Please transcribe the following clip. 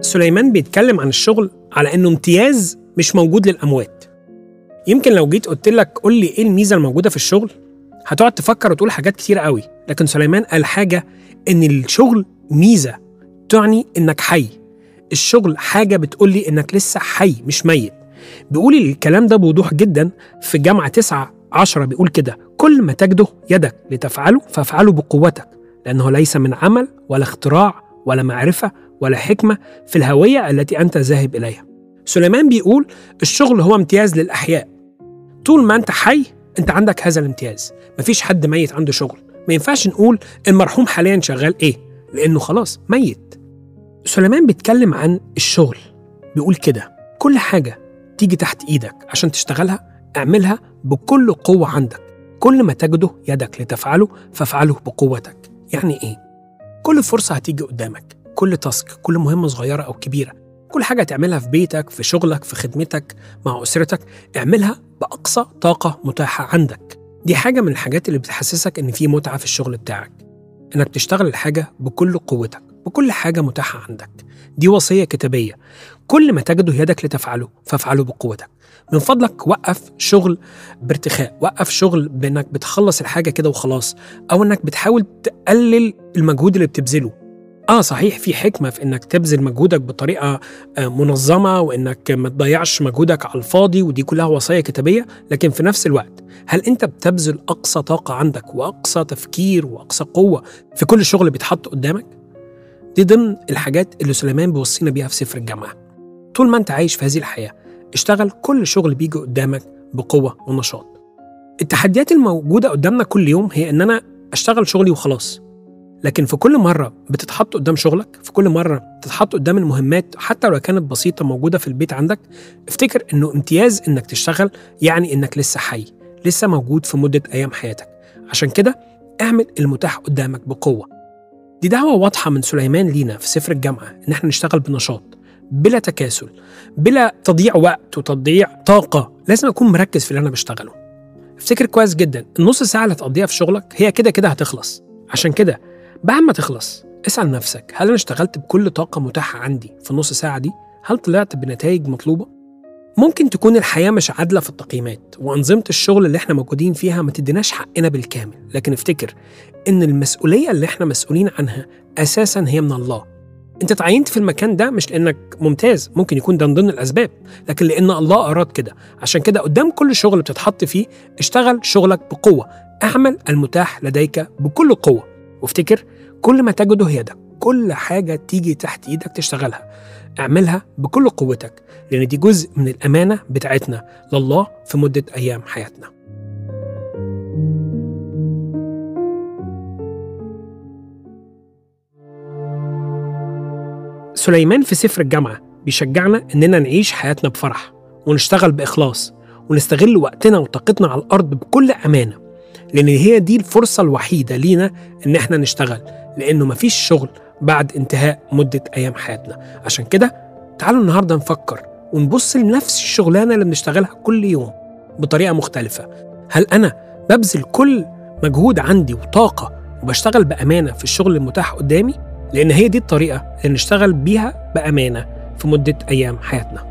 سليمان بيتكلم عن الشغل على انه امتياز مش موجود للاموات يمكن لو جيت قلت لك قول لي ايه الميزه الموجوده في الشغل هتقعد تفكر وتقول حاجات كتير قوي لكن سليمان قال حاجه ان الشغل ميزه تعني انك حي الشغل حاجه بتقول لي انك لسه حي مش ميت بيقول الكلام ده بوضوح جدا في جامعه 9 10 بيقول كده كل ما تجده يدك لتفعله فافعله بقوتك لانه ليس من عمل ولا اختراع ولا معرفه ولا حكمه في الهويه التي انت ذاهب اليها سليمان بيقول الشغل هو امتياز للاحياء طول ما انت حي انت عندك هذا الامتياز مفيش حد ميت عنده شغل ما ينفعش نقول المرحوم حاليا شغال ايه لانه خلاص ميت سليمان بيتكلم عن الشغل بيقول كده كل حاجه تيجي تحت ايدك عشان تشتغلها اعملها بكل قوه عندك كل ما تجده يدك لتفعله فافعله بقوتك يعني ايه كل فرصه هتيجي قدامك كل تاسك كل مهمه صغيره او كبيره كل حاجه تعملها في بيتك في شغلك في خدمتك مع اسرتك اعملها باقصى طاقه متاحه عندك دي حاجه من الحاجات اللي بتحسسك ان في متعه في الشغل بتاعك انك تشتغل الحاجه بكل قوتك بكل حاجه متاحه عندك دي وصيه كتابيه كل ما تجده يدك لتفعله فافعله بقوتك من فضلك وقف شغل بارتخاء وقف شغل بانك بتخلص الحاجه كده وخلاص او انك بتحاول تقلل المجهود اللي بتبذله اه صحيح في حكمه في انك تبذل مجهودك بطريقه آه، منظمه وانك ما تضيعش مجهودك على الفاضي ودي كلها وصايا كتابيه لكن في نفس الوقت هل انت بتبذل اقصى طاقه عندك واقصى تفكير واقصى قوه في كل شغل بيتحط قدامك دي ضمن الحاجات اللي سليمان بيوصينا بيها في سفر الجامعه طول ما انت عايش في هذه الحياه اشتغل كل شغل بيجي قدامك بقوه ونشاط التحديات الموجوده قدامنا كل يوم هي ان انا اشتغل شغلي وخلاص لكن في كل مرة بتتحط قدام شغلك في كل مرة بتتحط قدام المهمات حتى لو كانت بسيطة موجودة في البيت عندك افتكر انه امتياز انك تشتغل يعني انك لسه حي لسه موجود في مدة ايام حياتك عشان كده اعمل المتاح قدامك بقوة دي دعوة واضحة من سليمان لينا في سفر الجامعة ان احنا نشتغل بنشاط بلا تكاسل بلا تضييع وقت وتضييع طاقة لازم اكون مركز في اللي انا بشتغله افتكر كويس جدا النص ساعة اللي هتقضيها في شغلك هي كده كده هتخلص عشان كده بعد ما تخلص اسأل نفسك هل أنا اشتغلت بكل طاقة متاحة عندي في النص ساعة دي؟ هل طلعت بنتائج مطلوبة؟ ممكن تكون الحياة مش عادلة في التقييمات وأنظمة الشغل اللي احنا موجودين فيها ما تديناش حقنا بالكامل لكن افتكر إن المسؤولية اللي احنا مسؤولين عنها أساسا هي من الله انت تعينت في المكان ده مش لانك ممتاز ممكن يكون ده من ضمن الاسباب لكن لان الله اراد كده عشان كده قدام كل شغل بتتحط فيه اشتغل شغلك بقوه اعمل المتاح لديك بكل قوه وافتكر كل ما تجده يدك كل حاجة تيجي تحت إيدك تشتغلها اعملها بكل قوتك لأن دي جزء من الأمانة بتاعتنا لله في مدة أيام حياتنا سليمان في سفر الجامعة بيشجعنا إننا نعيش حياتنا بفرح ونشتغل بإخلاص ونستغل وقتنا وطاقتنا على الأرض بكل أمانة لأن هي دي الفرصة الوحيدة لينا إن إحنا نشتغل لأنه مفيش شغل بعد انتهاء مدة أيام حياتنا عشان كده تعالوا النهاردة نفكر ونبص لنفس الشغلانة اللي بنشتغلها كل يوم بطريقة مختلفة هل أنا ببذل كل مجهود عندي وطاقة وبشتغل بأمانة في الشغل المتاح قدامي لأن هي دي الطريقة اللي نشتغل بيها بأمانة في مدة أيام حياتنا